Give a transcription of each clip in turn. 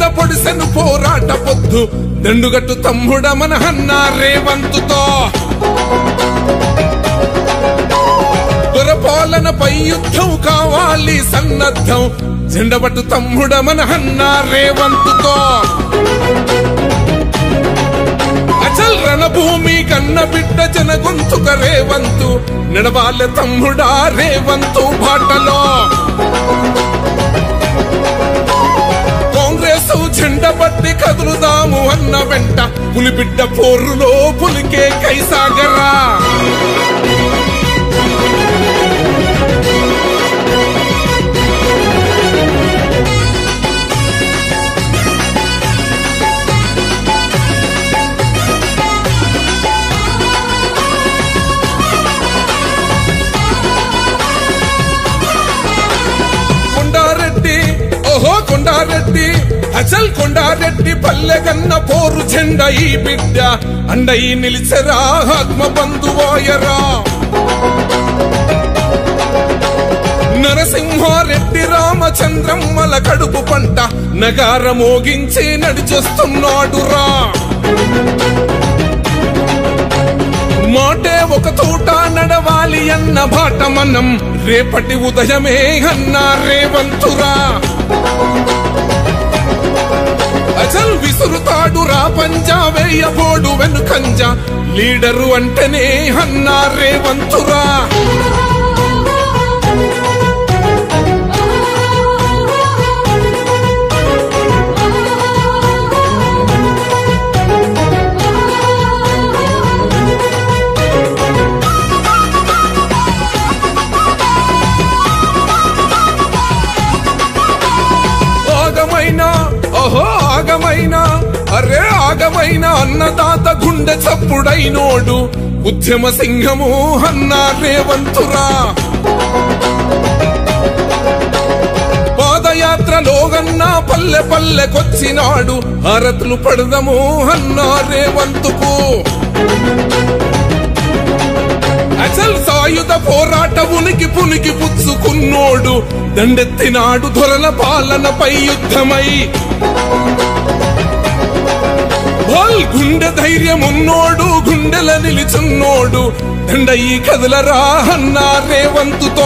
మీద పొడిసెను పోరాట పొద్దు దండుగట్టు తమ్ముడ మన హన్న రేవంతుతో దొరపాలనపై యుద్ధం కావాలి సన్నద్ధం జెండబట్టు తమ్ముడ మన హన్న రేవంతుతో అచల్ రణభూమి కన్న బిడ్డ జన గొంతుక రేవంతు నడవాల తమ్ముడా రేవంతు బాటలో కాంగ్రెస్ జెండ పట్టి కదులుదాము అన్న వెంట పులిబిడ్డ పోరులో పులికే కైసాగరా కొండారెడ్డి ఓహో కొండారెడ్డి అచల్ కొండారెడ్డి పల్లెగన్న పోరు జెండ ఈ బిడ్డ అండయి నిలిచెరా ఆత్మ బంధువాయరా నరసింహారెడ్డి రామచంద్రమ్మల కడుపు పంట నగార మోగించి నడిచొస్తున్నాడురా మాటే ఒక తోట నడవాలి అన్న బాట మనం రేపటి ఉదయమే అన్న రేవంతురా అజల్ విసురుతాడు రా పంజా వేయబోడు వెనుకంజ లీడరు అంటేనే అన్న రేవంతురా ఆగమైన ఓహో ఆగమైన అరే ఆగమైన అన్నదాత గుండె చప్పుడైనోడు ఉద్యమ సింహము అన్న రేవంతురా పాదయాత్రలోగన్నా పల్లె పల్లెకొచ్చినాడు హారతులు పడదము అన్న రేవంతుకు అసలు సాయుధ పోరాట ఉనికి పునికి పుచ్చుకున్నోడు దండెత్తినాడు దొరల పాలనపై యుద్ధమై బోల్ గుండె ధైర్యం ఉన్నోడు గుండెల నిలిచున్నోడు దండయి కదలరా అన్న రేవంతుతో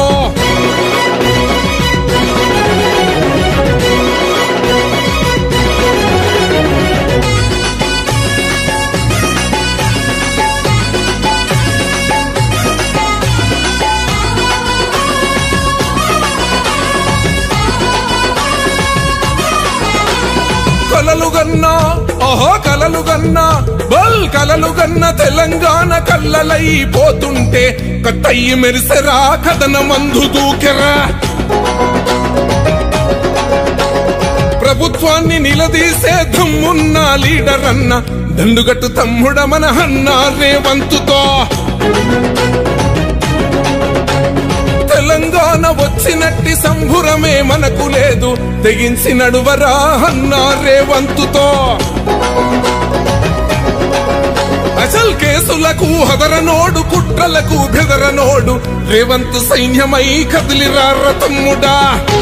కలలుగన్నా ఓహో కలలుగన్నా బల్ కలలుగన్న తెలంగాణ కల్లలైపోతుంటే కట్టయ్యి మెరిసెరా కథన మందు దూకెరా ప్రభుత్వాన్ని నిలదీసే దమ్మున్న లీడర్ అన్న దండుగట్టు తమ్ముడ మన అన్న రేవంతుతో తెలంగాణ వచ్చినట్టి సంభురమే మనకు లేదు తెగించి నడువరా అన్న రేవంతుతో అసలు కేసులకు హదరనోడు కుట్రలకు బెదరనోడు రేవంతు సైన్యమై కదిలిరా రతమ్ముడా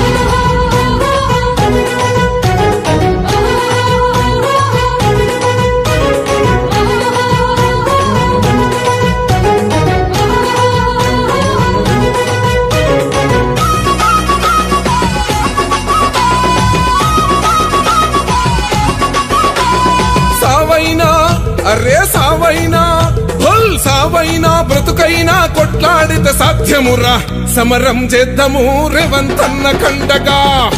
సావైనా అరే సావైనా భల్ సావైనా బ్రతుకైనా కొట్లాడితే సాధ్యమురా సమరం చేద్దాము రేవంతన్న కండగా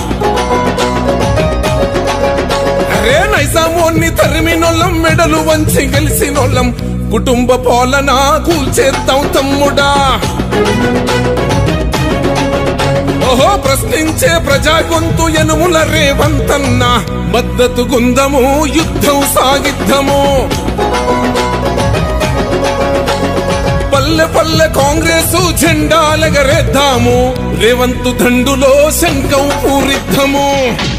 అరే నైజామోన్ని తరిమినోళ్ళం మెడలు వంచి గెలిసినోళ్ళం కుటుంబ పాలన కూల్చేద్దాం తమ్ముడా ఓహో ప్రశ్నించే ప్రజా గొంతు ఎనుముల రేవంతన్న మద్దతు గుందము యుద్ధం సాగిద్దము పల్లె పల్లె కాంగ్రెసు జెండాలెగరేద్దాము రేవంతు దండులో శంఖం పూరిద్దము